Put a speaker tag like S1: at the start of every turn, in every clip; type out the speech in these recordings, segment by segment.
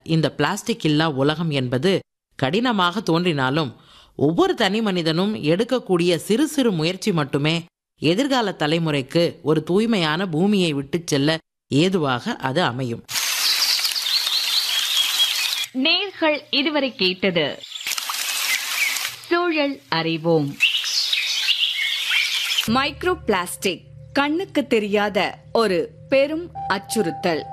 S1: இந்த பிளாஸ்டிக் இல்லா உலகம் என்பது கடினமாக தோன்றினாலும் ஒவ்வொரு தனி மனிதனும் எடுக்கக்கூடிய சிறு சிறு முயற்சி மட்டுமே எதிர்கால தலைமுறைக்கு ஒரு தூய்மையான பூமியை விட்டுச் செல்ல ஏதுவாக அது அமையும்
S2: நேர்கள் இதுவரை கேட்டது சூழல் அறிவோம் மைக்ரோ பிளாஸ்டிக் கண்ணுக்கு தெரியாத ஒரு பெரும் அச்சுறுத்தல்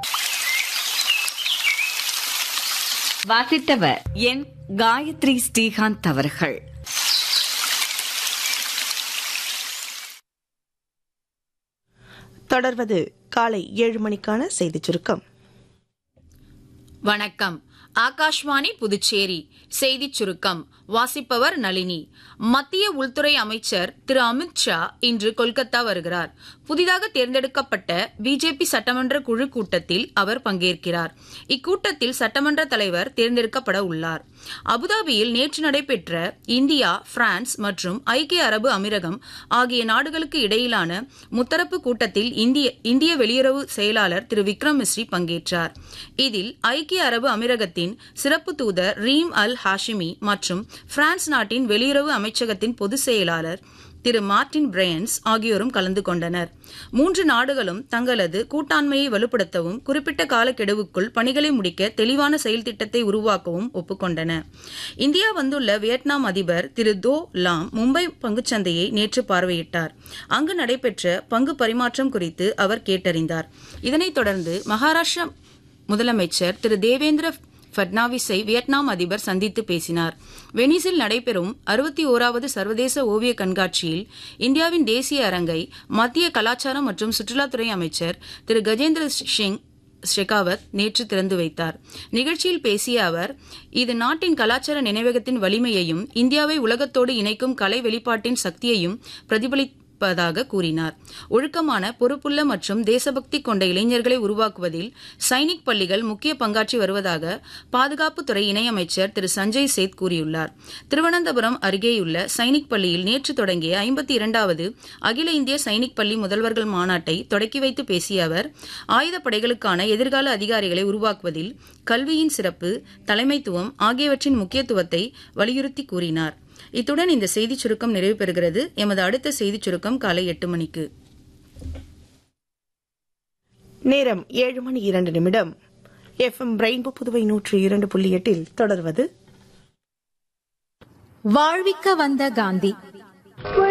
S2: வாசித்தவர் என் காயத்ரி ஸ்ரீகாந்த் அவர்கள்
S3: தொடர்வது காலை ஏழு மணிக்கான செய்திச் சுருக்கம்
S4: வணக்கம் ஆகாஷ்வாணி புதுச்சேரி செய்திச் சுருக்கம் வாசிப்பவர் நளினி மத்திய உள்துறை அமைச்சர் திரு அமித் ஷா இன்று கொல்கத்தா வருகிறார் புதிதாக தேர்ந்தெடுக்கப்பட்ட பிஜேபி சட்டமன்ற குழு கூட்டத்தில் அவர் பங்கேற்கிறார் இக்கூட்டத்தில் சட்டமன்ற தலைவர் தேர்ந்தெடுக்கப்பட உள்ளார் அபுதாபியில் நேற்று நடைபெற்ற இந்தியா பிரான்ஸ் மற்றும் ஐக்கிய அரபு அமீரகம் ஆகிய நாடுகளுக்கு இடையிலான முத்தரப்பு கூட்டத்தில் இந்திய இந்திய வெளியுறவு செயலாளர் திரு விக்ரம் மிஸ்ரி பங்கேற்றார் இதில் ஐக்கிய அரபு அமீரகத்தின் சிறப்பு தூதர் ரீம் அல் ஹாஷிமி மற்றும் பிரான்ஸ் நாட்டின் வெளியுறவு அமைச்சகத்தின் பொதுச் செயலாளர் திரு மார்டின் பிரையன்ஸ் ஆகியோரும் கலந்து கொண்டனர் மூன்று நாடுகளும் தங்களது கூட்டாண்மையை வலுப்படுத்தவும் குறிப்பிட்ட காலக்கெடுவுக்குள் பணிகளை முடிக்க தெளிவான செயல் திட்டத்தை உருவாக்கவும் ஒப்புக்கொண்டன இந்தியா வந்துள்ள வியட்நாம் அதிபர் திரு தோ லாம் மும்பை பங்குச்சந்தையை நேற்று பார்வையிட்டார் அங்கு நடைபெற்ற பங்கு பரிமாற்றம் குறித்து அவர் கேட்டறிந்தார் இதனைத் தொடர்ந்து மகாராஷ்டிரா முதலமைச்சர் திரு தேவேந்திர ஃபட்னாவிஸை வியட்நாம் அதிபர் சந்தித்து பேசினார் வெனிஸில் நடைபெறும் அறுபத்தி ஓராவது சர்வதேச ஓவிய கண்காட்சியில் இந்தியாவின் தேசிய அரங்கை மத்திய கலாச்சாரம் மற்றும் சுற்றுலாத்துறை அமைச்சர் திரு கஜேந்திர சிங் ஷெகாவத் நேற்று திறந்து வைத்தார் நிகழ்ச்சியில் பேசிய அவர் இது நாட்டின் கலாச்சார நினைவகத்தின் வலிமையையும் இந்தியாவை உலகத்தோடு இணைக்கும் கலை வெளிப்பாட்டின் சக்தியையும் பிரதிபலி இருப்பதாக கூறினார் ஒழுக்கமான பொறுப்புள்ள மற்றும் தேசபக்தி கொண்ட இளைஞர்களை உருவாக்குவதில் சைனிக் பள்ளிகள் முக்கிய பங்காற்றி வருவதாக பாதுகாப்புத்துறை இணையமைச்சர் திரு சஞ்சய் சேத் கூறியுள்ளார் திருவனந்தபுரம் அருகேயுள்ள சைனிக் பள்ளியில் நேற்று தொடங்கிய ஐம்பத்தி இரண்டாவது அகில இந்திய சைனிக் பள்ளி முதல்வர்கள் மாநாட்டை தொடக்கி வைத்து பேசிய அவர் ஆயுதப்படைகளுக்கான எதிர்கால அதிகாரிகளை உருவாக்குவதில் கல்வியின் சிறப்பு தலைமைத்துவம் ஆகியவற்றின் முக்கியத்துவத்தை வலியுறுத்தி கூறினார் இத்துடன் இந்த செய்திச் சுருக்கம் நிறைவு பெறுகிறது எமது அடுத்த செய்திச் சுருக்கம் காலை எட்டு மணிக்கு
S3: நேரம் ஏழு மணி இரண்டு நிமிடம் எஃப்எம் ரெயின்போ புதுவை நூற்றி இரண்டு புள்ளி எட்டில் தொடர்வது
S5: வாழ்விக்க வந்த காந்தி